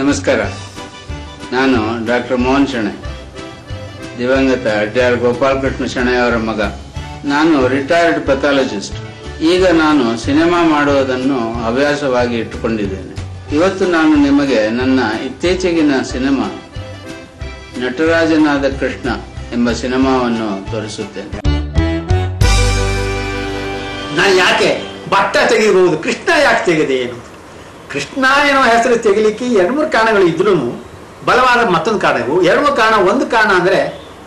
ನಮಸ್ಕಾರ ನಾನು ಡಾಕ್ಟರ್ ಮೋಹನ್ ಶೆಣೆ ದಿವಂಗತ ಅಡ್ಯಾರ್ ಗೋಪಾಲಕೃಷ್ಣ ಶೆಣೆ ಅವರ ಮಗ ನಾನು ರಿಟೈರ್ಡ್ ಪೆಥಾಲಜಿಸ್ಟ್ ಈಗ ನಾನು ಸಿನಿಮಾ ಮಾಡುವುದನ್ನು ಹವ್ಯಾಸವಾಗಿ ಇಟ್ಟುಕೊಂಡಿದ್ದೇನೆ ಇವತ್ತು ನಾನು ನಿಮಗೆ ನನ್ನ ಇತ್ತೀಚೆಗಿನ ಸಿನಿಮಾ ನಟರಾಜನಾದ ಕೃಷ್ಣ ಎಂಬ ಸಿನಿಮಾವನ್ನು ತೋರಿಸುತ್ತೇನೆ ನಾನು ಯಾಕೆ ಬಟ್ಟ ತೆಗಿಬಹುದು ಕೃಷ್ಣ ಯಾಕೆ ತೆಗೆದೆ ಏನು ಕೃಷ್ಣ ಎನ್ನುವ ಹೆಸರು ತೆಗಿಲಿಕ್ಕೆ ಎರಡು ಮೂರು ಕಾರಣಗಳು ಇದ್ರೂ ಬಲವಾದ ಮತ್ತೊಂದು ಕಾರಣ ಇವು ಎರಡು ಮೂರು ಕಾರಣ ಒಂದು ಕಾರಣ ಅಂದರೆ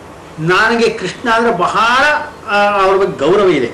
ನನಗೆ ಕೃಷ್ಣ ಅಂದರೆ ಬಹಳ ಆ, ಅವ್ರ ಬಗ್ಗೆ ಗೌರವ ಇದೆ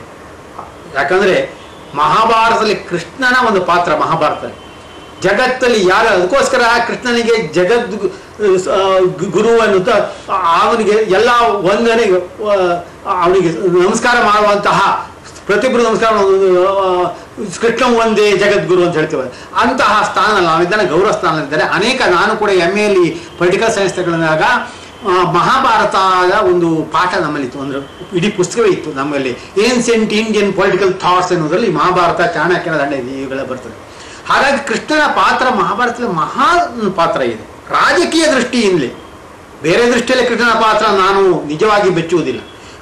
ಯಾಕಂದರೆ ಮಹಾಭಾರತದಲ್ಲಿ ಕೃಷ್ಣನ ಒಂದು ಪಾತ್ರ ಮಹಾಭಾರತದಲ್ಲಿ ಜಗತ್ತಲ್ಲಿ ಯಾರು ಅದಕ್ಕೋಸ್ಕರ ಕೃಷ್ಣನಿಗೆ ಜಗದ್ ಗು- ಆ, ಗು- ಗುರು ಅನ್ನುತ್ತ ಅವನಿಗೆ ಎಲ್ಲ ವಂದನೆ ಆ, ಅವನಿಗೆ ನಮಸ್ಕಾರ ಮಾಡುವಂತಹ ಪ್ರತಿಯೊಬ್ಬರು ನಮಸ್ಕಾರ ಮಾಡೋದು, ಆ, ಕೃಷ್ಣ ಒಂದೇ ಜಗದ್ಗುರು ಅಂತ ಹೇಳ್ತೇವೆ ಅಂತಹ ಸ್ಥಾನ ನಾವಿದ್ದಾನೆ ಗೌರವ ಸ್ಥಾನದಲ್ಲಿದ್ದಾರೆ ಅನೇಕ ನಾನು ಕೂಡ ಎಮ್ ಎಲ್ಲಿ ಪೊಲಿಟಿಕಲ್ ಸೈನ್ಸ್ ತಗೊಂಡಾಗ ಆ, ಮಹಾಭಾರತದ ಒಂದು ಪಾಠ ನಮ್ಮಲ್ಲಿತ್ತು ಅಂದ್ರೆ ಇಡೀ ಪುಸ್ತಕವೇ ಇತ್ತು ನಮ್ಮಲ್ಲಿ ಏನ್ಸೆಂಟ್ ಇಂಡಿಯನ್ ಪೊಲಿಟಿಕಲ್ ಥಾಟ್ಸ್ ಎನ್ನುವುದರಲ್ಲಿ ಮಹಾಭಾರತ ಚಾಣಕ್ಯನ ದಂಡ ಇವುಗಳ ಬರ್ತದೆ ಹಾಗಾಗಿ ಕೃಷ್ಣನ ಪಾತ್ರ ಮಹಾಭಾರತದಲ್ಲಿ ಮಹಾ ಪಾತ್ರ ಇದೆ ರಾಜಕೀಯ ದೃಷ್ಟಿಯಿಂದಲೇ ಬೇರೆ ದೃಷ್ಟಿಯಲ್ಲಿ ಕೃಷ್ಣನ ಪಾತ್ರ ನಾನು ನಿಜವಾಗಿ ಬೆಚ್ಚುವುದಿಲ್ಲ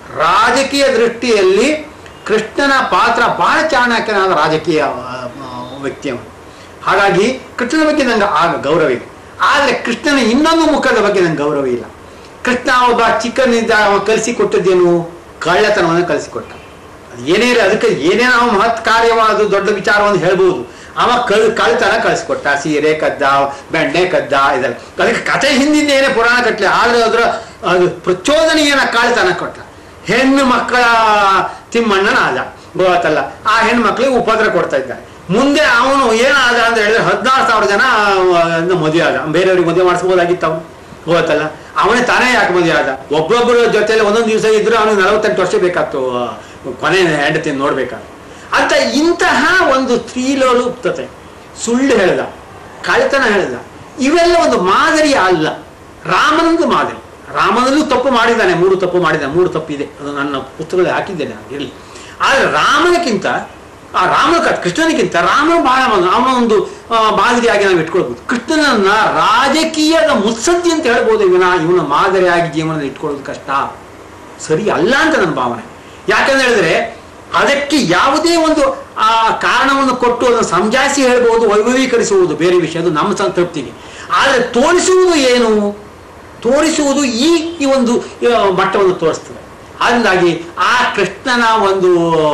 ರಾಜಕೀಯ ದೃಷ್ಟಿಯಲ್ಲಿ ಕೃಷ್ಣನ ಪಾತ್ರ ಬಹಳ ಚಾಣಕ್ಯನಾದ ರಾಜಕೀಯ ಆ, ಆ, ವ್ಯಕ್ತಿಯವನು ಹಾಗಾಗಿ ಕೃಷ್ಣನ ಬಗ್ಗೆ ನಂಗೆ ಆಗ ಗೌರವ ಇದೆ ಆದರೆ ಕೃಷ್ಣನ ಇನ್ನೊಂದು ಮುಖದ ಬಗ್ಗೆ ನಂಗೆ ಗೌರವ ಇಲ್ಲ ಕೃಷ್ಣ ಒಬ್ಬ ಚಿಕ್ಕನಿಂದ ಅವ ಕಲಿಸಿಕೊಟ್ಟದ್ದೇನು ಕಳ್ಳತನವನ್ನು ಕಲಿಸಿಕೊಟ್ಟ ಅದು ಏನೇ ಇರಲಿ ಅದಕ್ಕೆ ಏನೇ ನಾವು ಮಹತ್ ಕಾರ್ಯವಾದ ದೊಡ್ಡ ವಿಚಾರವನ್ನು ಹೇಳ್ಬೋದು ಅವ ಕಳ್ ಕಳ್ತನ ಕಳಿಸ್ಕೊಟ್ಟ ಸೀರೆ ಕದ್ದ ಬೆಣ್ಣೆ ಕದ್ದ ಇದೆಲ್ಲ ಅದಕ್ಕೆ ಕಥೆ ಹಿಂದಿಂದ ಏನೇ ಪುರಾಣ ಕಟ್ಟಲಿ ಆದ್ರೆ ಅದರ ಅದು ಪ್ರಚೋದನೆಯನ್ನ ಕಳ್ತನ ಕೊಟ್ಟ ಹೆಣ್ಣು ಮಕ್ಕಳ ತಿಮ್ಮಣ್ಣನ ಆದ ಗೊತ್ತಲ್ಲ ಆ ಹೆಣ್ಣು ಮಕ್ಕಳಿಗೆ ಉಪದ್ರ ಕೊಡ್ತಾ ಇದ್ದ ಮುಂದೆ ಅವನು ಏನಾದ ಅಂತ ಹೇಳಿದ್ರೆ ಹದಿನಾರು ಸಾವಿರ ಜನ ಆ, ಮದುವೆ ಆದ ಬೇರೆಯವ್ರಿಗೆ ಮದುವೆ ಮಾಡಿಸ್ಬೋದಾಗಿತ್ತು ಅವನು ಗೊತ್ತಲ್ಲ ಅವನೇ ತಾನೇ ಯಾಕೆ ಮದುವೆ ಆದ ಒಬ್ಬೊಬ್ಬರ ಜೊತೆಲಿ ಒಂದೊಂದು ದಿವಸ ಇದ್ರೆ ಅವನಿಗೆ ನಲವತ್ತೆಂಟು ವರ್ಷ ಬೇಕಾಗ್ತು ಆ, ಕೊನೆ ಹೆಂಡತಿಯನ್ನು ನೋಡ್ಬೇಕಾದ್ರೆ ಅಂತ ಇಂತಹ ಒಂದು ಸ್ತ್ರೀಲೋಲುಪ್ತತೆ ಸುಳ್ಳು ಹೇಳ್ದ ಕಳ್ತನ ಹೇಳ್ದ ಇವೆಲ್ಲ ಒಂದು ಮಾದರಿ ಅಲ್ಲ ರಾಮನಂದು ಮಾದರಿ ರಾಮನಲ್ಲೂ ತಪ್ಪು ಮಾಡಿದ್ದಾನೆ ಮೂರು ತಪ್ಪು ಮಾಡಿದ್ದಾನೆ ಮೂರು ತಪ್ಪಿದೆ ಅದು ನನ್ನ ಪುಸ್ತಕದಲ್ಲಿ ಹಾಕಿದ್ದೇನೆ ಇರಲಿ ಆದರೆ ರಾಮನಕ್ಕಿಂತ ಆ ರಾಮನ ಕ- ಕೃಷ್ಣನಿಗಿಂತ ರಾಮನ ಬಹಳ ಮಗ- ಅವನ ಒಂದು ಆ, ಮಾದರಿಯಾಗಿ ನಾವು ಇಟ್ಕೊಳ್ಬೋದು ಕೃಷ್ಣನನ್ನ ರಾಜಕೀಯದ ಮುತ್ಸದ್ದಿ ಅಂತ ಹೇಳ್ಬೋದು ಇವನ ಇವನ ಮಾದರಿಯಾಗಿ ಜೀವನದಲ್ಲಿ ಇಟ್ಕೊಳ್ಳೋದು ಕಷ್ಟ ಸರಿ ಅಲ್ಲ ಅಂತ ನನ್ನ ಭಾವನೆ ಯಾಕಂತ ಹೇಳಿದ್ರೆ ಅದಕ್ಕೆ ಯಾವುದೇ ಒಂದು ಆ ಕಾರಣವನ್ನು ಕೊಟ್ಟು ಅದನ್ನು ಸಮಜಾಯಿಸಿ ಹೇಳ್ಬೋದು ವೈಭವೀಕರಿಸುವುದು ಬೇರೆ ವಿಷಯ ಅದು ನಮ್ಮ ಸಂತೃಪ್ತಿಗೆ ಆದರೆ ತೋರಿಸುವುದು ಏನು ತೋರಿಸುವುದು ಈ ಈ ಒಂದು ಆ, ಮಟ್ಟವನ್ನು ತೋರಿಸ್ತದೆ ಹಾಗಾಗಿ ಆ ಕೃಷ್ಣನ ಒಂದು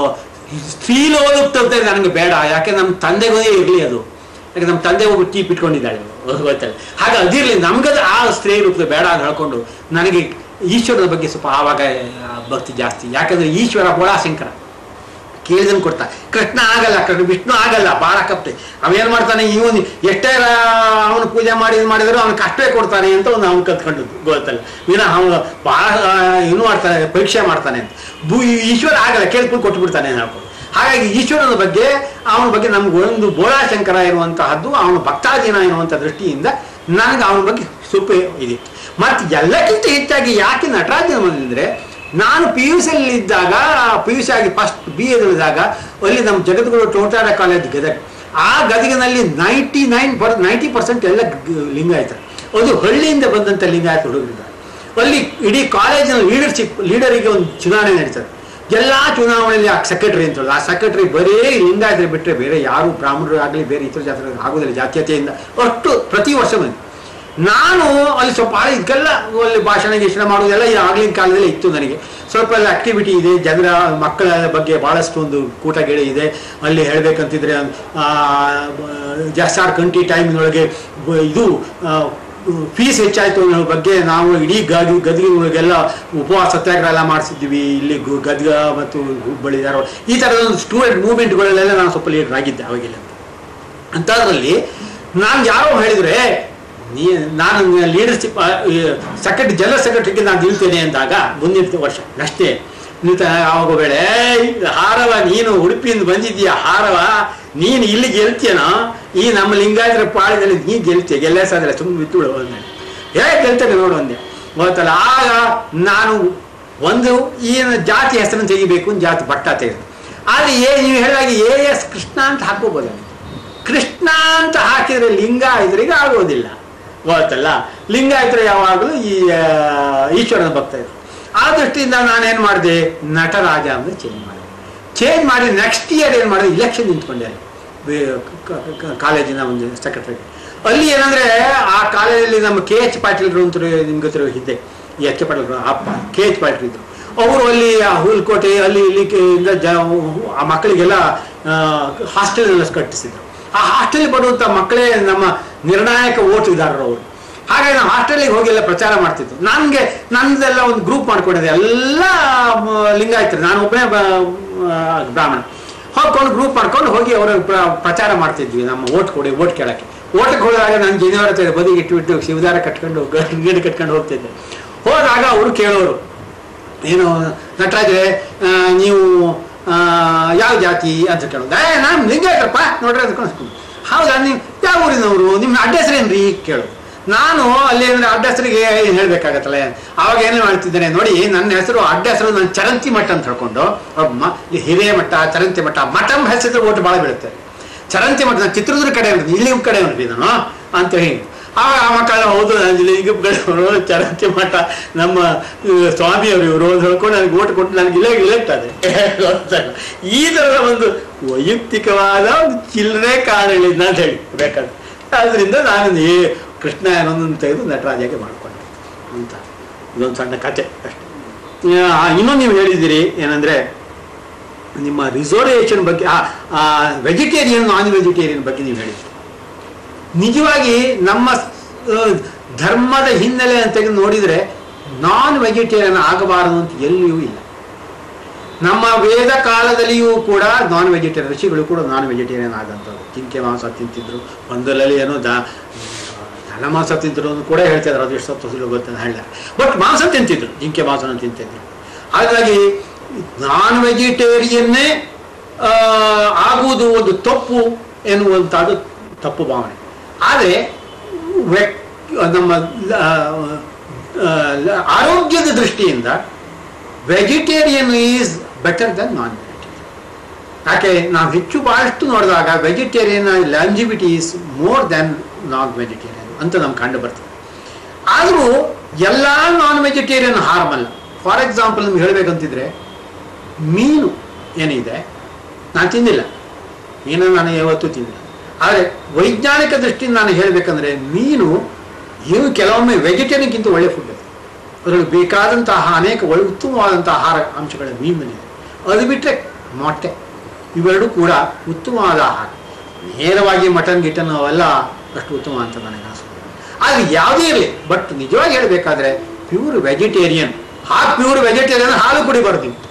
ಸ್ತ್ರೀಲೋಲುಪ್ತತೆ ನನಗೆ ಬೇಡ ಯಾಕೆ ನಮ್ಮ ತಂದೆಗೂ ಇರಲಿ ಅದು ಯಾಕೆ ನಮ್ಮ ತಂದೆ ಒಬ್ಬ ಟೀಪ್ ಇಟ್ಕೊಂಡಿದ್ದಾಳೆ ಗೊತ್ತಲ್ಲ ಹಾಗೆ ಅದಿರಲಿ ನಮ್ಗದು ಆ ಸ್ತ್ರೀ ರೂಪದ ಬೇಡ ಅಂತ ಹೇಳ್ಕೊಂಡು ನನಗೆ ಈಶ್ವರನ ಬಗ್ಗೆ ಸ್ವಲ್ಪ ಆವಾಗ ಆ, ಭಕ್ತಿ ಜಾಸ್ತಿ ಯಾಕಂದ್ರೆ ಈಶ್ವರ ಬೋಳಾಶಂಕರ ಕೇಳಿದನ್ ಕೊಡ್ತಾ ಕೃಷ್ಣ ಆಗಲ್ಲ ಕೃಷ್ಣ ವಿಷ್ಣು ಆಗಲ್ಲ ಬಹಳ ಕಪ್ಪೆ ಅವೇನ್ ಮಾಡ್ತಾನೆ ಇವನು ಎಷ್ಟೇ ಅವನು ಪೂಜೆ ಮಾಡಿ ಇದು ಮಾಡಿದ್ರು ಅವನು ಕಷ್ಟವೇ ಕೊಡ್ತಾನೆ ಅಂತ ಒಂದು ಅವ್ನು ಕತ್ಕೊಂಡದ್ದು ಗೊತ್ತಲ್ಲ ವಿನ ಅವನು ಬಹಳ ಏನು ಮಾಡ್ತಾನೆ ಪರೀಕ್ಷೆ ಮಾಡ್ತಾನೆ ಅಂತ ಭೂ ಈಶ್ವರ ಆಗಲ್ಲ ಕೇಳ್ಕೊಂಡು ಕೊಟ್ಟು ಬಿಡ್ತಾನೆ ಅಂತ ಹೇಳ್ಕೊಂಡು ಹಾಗಾಗಿ ಈಶ್ವರನ ಬಗ್ಗೆ ಅವನ ಬಗ್ಗೆ ನಮ್ಗೆ ಒಂದು ಬೋಳಾಶಂಕರ ಇರುವಂತಹದ್ದು ಅವನ ಭಕ್ತಾಧೀನ ಎನ್ನುವಂಥ ದೃಷ್ಟಿಯಿಂದ ನನಗೆ ಅವನ ಬಗ್ಗೆ ಸ್ವಲ್ಪ ಇದೆ ಮತ್ತು ಎಲ್ಲಕ್ಕಿಂತ ಹೆಚ್ಚಾಗಿ ಯಾಕೆ ನಟರಾಜನ ಬಂದ್ರೆ ನಾನು ಪಿ ಯು ಸಿಯಲ್ಲಿ ಇದ್ದಾಗ ಪಿ ಯು ಸಿ ಆಗಿ ಫಸ್ಟ್ ಬಿ ಎಲ್ಲಿದ್ದಾಗ ಅಲ್ಲಿ ನಮ್ಮ ಜಗದ್ಗುರು ಟೋಟಾರ ಕಾಲೇಜ್ ಗದಗ ಆ ಗದಗಿನಲ್ಲಿ ninety nine per ninety percent ಎಲ್ಲ ಗ- ಲಿಂಗಾಯತರು ಅದು ಹಳ್ಳಿಯಿಂದ ಬಂದಂಥ ಲಿಂಗಾಯತ ಹುಡುಗರಿದ್ದಾರೆ ಅಲ್ಲಿ ಇಡೀ ಕಾಲೇಜಿನ ಲೀಡರ್ಶಿಪ್ ಲೀಡರಿಗೆ ಒಂದು ಚುನಾವಣೆ ನಡೀತದೆ ಎಲ್ಲ ಚುನಾವಣೆಯಲ್ಲಿ ಆ ಸೆಕ್ರೆಟರಿ ಅಂತ ಹೇಳೋದು. ಆ ಸೆಕ್ರೆಟರಿ ಬರೀ ಲಿಂಗಾಯತರು ಬಿಟ್ಟರೆ ಬೇರೆ ಯಾರು ಬ್ರಾಹ್ಮಣರು ಆಗಲಿ ಬೇರೆ ಇತರ ಜಾತಿ ಆಗೋದಿಲ್ಲ ಜಾತ್ಯತೆಯಿಂದ ಅಷ್ಟು ಪ್ರತಿ ವರ್ಷ ಬಂದು ನಾನು ಅಲ್ಲಿ ಸ್ವಲ್ಪ ಇದಕ್ಕೆಲ್ಲ ಅಲ್ಲಿ ಭಾಷಣ ಗೀಷಣ ಮಾಡೋದೆಲ್ಲ ಈ ಆಗಿನ ಕಾಲದಲ್ಲಿ ಇತ್ತು ನನಗೆ ಸ್ವಲ್ಪ ಎಲ್ಲ ಆಕ್ಟಿವಿಟಿ ಇದೆ ಜನರ ಮಕ್ಕಳ ಬಗ್ಗೆ ಭಾಳಷ್ಟು ಒಂದು ಕೂಟಗಿಳೆ ಇದೆ ಅಲ್ಲಿ ಹೇಳಬೇಕಂತಿದ್ರೆ ಜಾಸ್ತಿ ಆರ್ ಕಂಟಿ ಟೈಮಿನೊಳಗೆ ಬ- ಇದು ಫೀಸ್ ಹೆಚ್ಚಾಯಿತು ಅನ್ನೋ ಬಗ್ಗೆ ನಾವು ಇಡೀ ಗದಿ ಗದಗಿನೊಳಗೆಲ್ಲ ಉಪವಾಸ ಸತ್ಯಾಗ್ರಹ ಎಲ್ಲ ಮಾಡಿಸಿದ್ವಿ ಇಲ್ಲಿ ಗು- ಗದಗ ಮತ್ತು ಹುಬ್ಬಳ್ಳಿ ಧಾರವಾಡ ಈ ಥರದ ಒಂದು ಸ್ಟೂಡೆಂಟ್ ಮೂವ್ಮೆಂಟ್ಗಳಲ್ಲೆಲ್ಲ ನಾನು ಸ್ವಲ್ಪ ಲೀಡರ್ ಆಗಿದ್ದೆ ಅವಾಗೆಲ್ಲ ಅಂಥದ್ರಲ್ಲಿ ನಾನು ಯಾರೋ ಹೇಳಿದ್ರೆ ನೀ ನಾನು ಲೀಡರ್ಶಿಪ್ ಸೆಕ್ರೆಟರಿ ಜನರಲ್ ಸೆಕ್ರೆಟರಿಗೆ ನಾನು ನಿಲ್ತೇನೆ ಅಂದಾಗ ಮುಂದಿನ ವರ್ಷ ಅಷ್ಟೇ ನಿಲ್ತ ಆವಾಗ ಬೇಡ ಹಾರವ ನೀನು ಉಡುಪಿಯಿಂದ ಬಂದಿದ್ದೀಯ ಹಾರವ ನೀನು ಇಲ್ಲಿ ಗೆಲ್ತೀಯನೋ ಈ ನಮ್ಮ ಲಿಂಗಾಯತರ ಪಾಳ್ಯದಲ್ಲಿ ನೀ ಗೆಲ್ತೀಯ ಗೆಲ್ಲೇ ಸಾಧ್ಯ ಸುಮ್ಮನೆ ಬಿತ್ತು ಅಂದೆ ಹೇಗೆ ಗೆಲ್ತೇನೆ ನೋಡು ಅಂದೆ ಗೊತ್ತಲ್ಲ ಆಗ ನಾನು ಒಂದು ಈ ಜಾತಿ ಹೆಸರನ್ನು ತೆಗಿಬೇಕು ಅಂತ ಜಾತಿ ಬಟ್ಟ ತೆಗೆದು ಆದರೆ ಏ ನೀವು ಹೇಳಿದಾಗ ಎ ಎಸ್ ಕೃಷ್ಣ ಅಂತ ಹಾಕೋಬೋದ ಕೃಷ್ಣ ಅಂತ ಹಾಕಿದ್ರೆ ಲಿಂಗ ಇದ್ರಿಗೆ ಆಗೋದಿಲ್ಲ ಗೊತ್ತಲ್ಲ ಲಿಂಗಾಯತರು ಯಾವಾಗಲೂ ಈ ಆ, ಈಶ್ವರನ ಭಕ್ತ ಇದ್ರು ಆ ದೃಷ್ಟಿಯಿಂದ ನಾನೇನು ಮಾಡಿದೆ ನಟರಾಜ ಅಂತ ಚೇಂಜ್ ಮಾಡಿದೆ ಚೇಂಜ್ ಮಾಡಿ ನೆಕ್ಸ್ಟ್ ಇಯರ್ ಏನು ಮಾಡಿದೆ ಇಲೆಕ್ಷನ್ ನಿಂತ್ಕೊಂಡೆ ಅಲ್ಲಿ. ಬೇ- ಕ- ಕ- ಕಾಲೇಜಿನ ಒಂದು ಸೆಕ್ರೆಟರಿ ಅಲ್ಲಿ ಏನಂದ್ರೆ ಆ ಕಾಲೇಜಲ್ಲಿ ನಮ್ಮ ಕೆ ಎಚ್ ಪಾಟೀಲ್ರು ಅಂತ ನಿಮ್ಗೆ ಗೊತ್ತಿರೋ ಹಿಂದೆ ಈ ಎಚ್ ಕೆ ಪಾಟೀಲ್ರು ಅಪ್ಪ ಕೆ ಎಚ್ ಪಾಟೀಲ್ ಇದ್ರು ಅವರು ಅಲ್ಲಿ ಆ ಹುಲ್ಕೋಟೆ ಅಲ್ಲಿ ಇಲ್ಲಿ ಕೆ- ಇಂದ ಜ ಆ ಮಕ್ಕಳಿಗೆಲ್ಲ ಹಾಸ್ಟೆಲ್ ಎಲ್ಲ ಕಟ್ಟಿಸಿದ್ರು ಆ ಹಾಸ್ಟೆಲ್ ಬರುವಂಥ ಮಕ್ಕಳೇ ನಮ್ಮ ನಿರ್ಣಾಯಕ ಓಟುದಾರರು ಅವರು ಹಾಗಾಗಿ ನಾನು ಹಾಸ್ಟೆಲಿಗೆ ಹೋಗಿ ಎಲ್ಲ ಪ್ರಚಾರ ಮಾಡ್ತಿದ್ದು ನನಗೆ ನನ್ನದೆಲ್ಲ ಒಂದು ಗ್ರೂಪ್ ಮಾಡ್ಕೊಂಡಿದ್ದೆ ಎಲ್ಲ ಮ- ಲಿಂಗಾಯತರು ನಾನು ಒಬ್ಬನೇ ಬ್ರಾಹ್ಮಣ ಹೋಗ್ಕೊಂಡು ಗ್ರೂಪ್ ಮಾಡ್ಕೊಂಡು ಹೋಗಿ ಅವರ ಪ್ರಚಾರ ಮಾಡ್ತಿದ್ವಿ ನಮ್ಮ ಓಟ್ ಕೊಡಿ ಓಟ್ ಕೇಳಕ್ಕೆ ಓಟಕ್ಕೆ ಹೋದಾಗ ನಾನು ಜನಿವಾರ ತೆಗೆದು ಬದಿಗೆ ಇಟ್ಬಿಟ್ಟು ಶಿವದಾರ ಕಟ್ಕೊಂಡು ಗಿಡ ಕಟ್ಕೊಂಡು ಹೋಗ್ತಿದ್ದೆ ಹೋದಾಗ ಅವರು ಕೇಳೋರು ಏನು ನಟರಾಜೆ ಆ, ನೀವು ಆ, ಯಾವ ಜಾತಿ ಅಂತ ಕೇಳೋದು ಏ ನಾನು ಲಿಂಗಾಯತಪ್ಪ ನೋಡ್ರಿ ಅಂತ ಕಳಿಸ್ಕೊಂಡು ಹೌದಾ ನೀವು ಯಾವ ಊರಿನವರು ನಿಮ್ಮ ಅಡ್ಡ ಹೆಸರೇನ್ರಿ ಕೇಳೋದು ನಾನು ಅಲ್ಲಿ ಅಂದ್ರೆ ಅಡ್ಡ ಹೆಸರಿಗೆ ಏನು ಹೇಳ್ಬೇಕಾಗತ್ತಲ್ಲ ಅವಾಗ ಏನು ಮಾಡ್ತಿದ್ದೇನೆ ನೋಡಿ ನನ್ನ ಹೆಸರು ಅಡ್ಡ ಹೆಸರು ನಾನು ಚರಂತಿ ಮಠ ಅಂತ ಹೇಳ್ಕೊಂಡು ಒಬ್ಬ ಈ ಹಿರಿಯ ಮಠ ಚರಂತಿ ಮಠ ಮಠಂ ಹೆಸರು ಓಟು ಭಾಳ ಬೀಳುತ್ತೆ ಚರಂತಿ ಮಠ ನಾನು ಚಿತ್ರದುರ್ಗ ಕಡೆ ಉಂಟು ಇಲ್ಲಿ ಕಡೆ ಉಂಟು ನಾನು ಅಂತ ಹೇಳಿ ಆವಾಗ ಆ ಮಕ್ಕಳು ಹೌದು ನಾನು ಇಲ್ಲಿ ಕಡೆ ಚರಂತಿ ಮಠ ನಮ್ಮ ಇವ್ರು ಸ್ವಾಮಿಯವರು ಇವರು ಅಂತ ಹೇಳ್ಕೊಂಡು ನನಗೆ ಓಟ್ ಕೊಟ್ಟು ನನಗೆ ಇಲ್ಲೇ ಇಲೆಕ್ಟ್ ಆದೆ ಗೊತ್ತಲ್ಲ? ಈ ಥರದ ಒಂದು ವೈಯಕ್ತಿಕವಾದ ಒಂದು ಚಿಲ್ಲರೆ ಕಾರಣಗಳಿಂದ ಅಂತ ಹೇಳಿ ಬೇಕಾದ್ರೆ ಆದ್ರಿಂದ ನಾನು ಈ ಕೃಷ್ಣ ಅನ್ನೋದನ್ನು ತೆಗೆದು ನಟರಾಜಗೆ ಮಾಡಿಕೊಂಡೆ ಅಂತ ಇದೊಂದು ಸಣ್ಣ ಕತೆ ಅಷ್ಟೇ ಆ, ಇನ್ನೊಂದು ನೀವು ಹೇಳಿದ್ದೀರಿ ಏನಂದ್ರೆ ನಿಮ್ಮ ರಿಸರ್ವೇಷನ್ ಬಗ್ಗೆ ವೆಜಿಟೇರಿಯನ್ ನಾನ್ ವೆಜಿಟೇರಿಯನ್ ಬಗ್ಗೆ ನೀವು ಹೇಳಿದ್ರಿ ನಿಜವಾಗಿ ನಮ್ಮ ಆ, ಧರ್ಮದ ಹಿನ್ನೆಲೆ ಅಂತ ತೆಗೆದು ನೋಡಿದರೆ ನಾನ್ ವೆಜಿಟೇರಿಯನ್ ಆಗಬಾರದು ಅಂತ ಎಲ್ಲಿಯೂ ಇಲ್ಲ ನಮ್ಮ ವೇದ ಕಾಲದಲ್ಲಿಯೂ ಕೂಡ ನಾನ್ ವೆಜಿಟೇರಿಯನ್ ಋಷಿಗಳು ಕೂಡ ನಾನ್ ವೆಜಿಟೇರಿಯನ್ ಆದಂಥವ್ರು ಜಿಂಕೆ ಮಾಂಸ ತಿಂತಿದ್ರು ಒಂದರಲ್ಲಿ ಏನೋ ದ ದನ ಮಾಂಸ ತಿಂತಿದ್ರು ಅಂತ ಕೂಡ ಹೇಳ್ತಿದ್ರು ಅದು ಎಷ್ಟು ಸತ್ತು ಸುಳ್ಳು ಗೊತ್ತಂತ ಹೇಳಿದ್ದಾರೆ ಬಟ್ ಮಾಂಸ ತಿಂತಿದ್ರು ಜಿಂಕೆ ಮಾಂಸನ ತಿಂತಿದ್ರು ಹಾಗಾಗಿ ನಾನ್ ವೆಜಿಟೇರಿಯನ್ನೇ ಆ, ಆಗುವುದು ಒಂದು ತಪ್ಪು ಎನ್ನುವಂಥದ್ದು ತಪ್ಪು ಭಾವನೆ ಆದರೆ ವ್ಯಕ್ ನಮ್ಮ ಆ, ಆ, ಆರೋಗ್ಯದ ದೃಷ್ಟಿಯಿಂದ vegetarian is better than non vegetarian ಯಾಕೆ ನಾವು ಹೆಚ್ಚು ಬಹಳಷ್ಟು ನೋಡಿದಾಗ vegetarian longevity is more than non vegetarian ಅಂತ ನಮ್ಗೆ ಕಂಡು ಬರ್ತದೆ ಆದರೂ ಎಲ್ಲ ನಾನ್ ವೆಜಿಟೇರಿಯನ್ ಹಾರ್ಮ್ ಅಲ್ಲ ಫಾರ್ ಎಕ್ಸಾಂಪಲ್ ನಿಮ್ಗೆ ಹೇಳಬೇಕಂತಿದ್ರೆ ಮೀನು ಏನಿದೆ ನಾನು ತಿಂದಿಲ್ಲ ಮೀನು ನಾನು ಯಾವತ್ತೂ ತಿಂದಿಲ್ಲ ಆದರೆ ವೈಜ್ಞಾನಿಕ ದೃಷ್ಟಿಯಿಂದ ನಾನು ಹೇಳಬೇಕಂದ್ರೆ ಮೀನು ಇವು ಕೆಲವೊಮ್ಮೆ ವೆಜಿಟೇರಿಯನ್ಗಿಂತ ಒಳ್ಳೆ ಫುಡ್ ಇದೆ ಅದರಲ್ಲಿ ಬೇಕಾದಂತಹ ಅನೇಕ ಒಳ್ಳೆ ಉತ್ತಮವಾದಂತಹ ಆಹಾರ ಅಂಶಗಳ ಮೀನಿದೆ ಅದು ಬಿಟ್ಟರೆ ಮೊಟ್ಟೆ ಇವೆರಡೂ ಕೂಡ ಉತ್ತಮವಾದ ಆಹಾರ ನೇರವಾಗಿ ಮಟನ್ ಗಿಟನ್ ಅವೆಲ್ಲ ಅಷ್ಟು ಉತ್ತಮ ಅಂತ ನನಗೆ ಅನಿಸ್ತದೆ ಆದರೆ ಯಾವುದೇ ಇರಲಿ ಬಟ್ ನಿಜವಾಗಿ ಹೇಳಬೇಕಾದ್ರೆ ಪ್ಯೂರ್ ವೆಜಿಟೇರಿಯನ್ ಆ ಪ್ಯೂರ್ ವೆಜಿಟೇರಿಯನ್ ಹಾಲು ಕುಡಿಬಾರ್ದು ನೀವು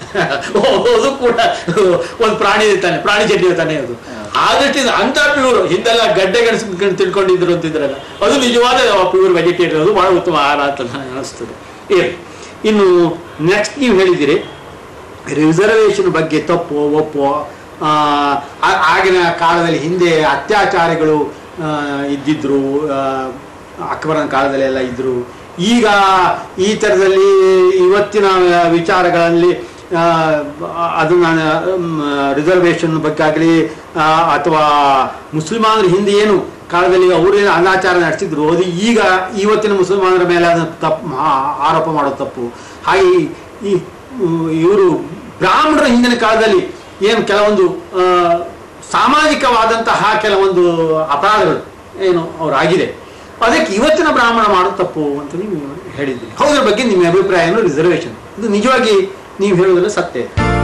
ಅದು ಕೂಡ ಒಂದು ಪ್ರಾಣಿ ತಾನೆ ಪ್ರಾಣಿ ಜಡ್ಡಿ ತಾನೆ ಅದು ಆ ದೃಷ್ಟಿಯಿಂದ ಅಂತ ಪ್ಯೂರ್ ಹಿಂದೆಲ್ಲ ಗಡ್ಡೆ ಗೆಣಸು ತಿಳ್ಕೊಂಡಿದ್ರು ಅಂತಿದ್ರಲ್ಲ ಅದು ನಿಜವಾದ ಪ್ಯೂರ್ ವೆಜಿಟೇರಿಯನ್ ಅದು ಬಹಳ ಉತ್ತಮ ಆಹಾರ ಅಂತ ನನಗೆ ಅನಿಸ್ತದೆ ಇರಲಿ ಇನ್ನು ನೆಕ್ಸ್ಟ್ ನೀವು ಹೇಳಿದ್ದೀರಿ ರಿಸರ್ವೇಷನ್ ಬಗ್ಗೆ ತಪ್ಪು ಒಪ್ಪು ಆ, ಆ- ಆಗಿನ ಕಾಲದಲ್ಲಿ ಹಿಂದೆ ಅತ್ಯಾಚಾರಿಗಳು ಆ, ಇದ್ದಿದ್ರು ಆ, ಅಕ್ಬರನ ಕಾಲದಲ್ಲಿ ಎಲ್ಲ ಇದ್ರು ಈಗ ಈ ಥರದಲ್ಲಿ ಇವತ್ತಿನ ವಿಚಾರಗಳಲ್ಲಿ ಆ, ಅದು ನಾನು ರಿಸರ್ವೇಷನ್ ಬಗ್ಗೆ ಆಗಲಿ ಅಥವಾ ಮುಸಲ್ಮಾನರ ಹಿಂದೆ ಏನು ಕಾಲದಲ್ಲಿ ಅವರೇನು ಅನಾಚಾರ ನಡೆಸಿದ್ರು ಅದು ಈಗ ಇವತ್ತಿನ ಮುಸಲ್ಮಾನರ ಮೇಲೆ ಅದನ್ನು ತಪ್ಪು ಆ- ಆರೋಪ ಮಾಡೋದು ತಪ್ಪು ಹಾಗೆ ಈ- ಈ ಇವರು ಬ್ರಾಹ್ಮಣರ ಹಿಂದಿನ ಕಾಲದಲ್ಲಿ ಏನು ಕೆಲವೊಂದು ಆ, ಸಾಮಾಜಿಕವಾದಂತಹ ಕೆಲವೊಂದು ಅಪರಾಧಗಳು ಏನು ಅವರಾಗಿದೆ ಅದಕ್ಕೆ ಇವತ್ತಿನ ಬ್ರಾಹ್ಮಣ ಮಾಡೋದು ತಪ್ಪು ಅಂತ ನೀವು ಹೇಳಿದ್ರಿ ಹೌದ್ರ ಬಗ್ಗೆ ನಿಮ್ಮ ಅಭಿಪ್ರಾಯ ಏನು ರಿಸರ್ವೇಷನ್ ಇದು ನಿಜವಾಗಿ ನೀವು ಹೇಳೋದ್ರಲ್ಲಿ ಸತ್ಯ ಇದೆ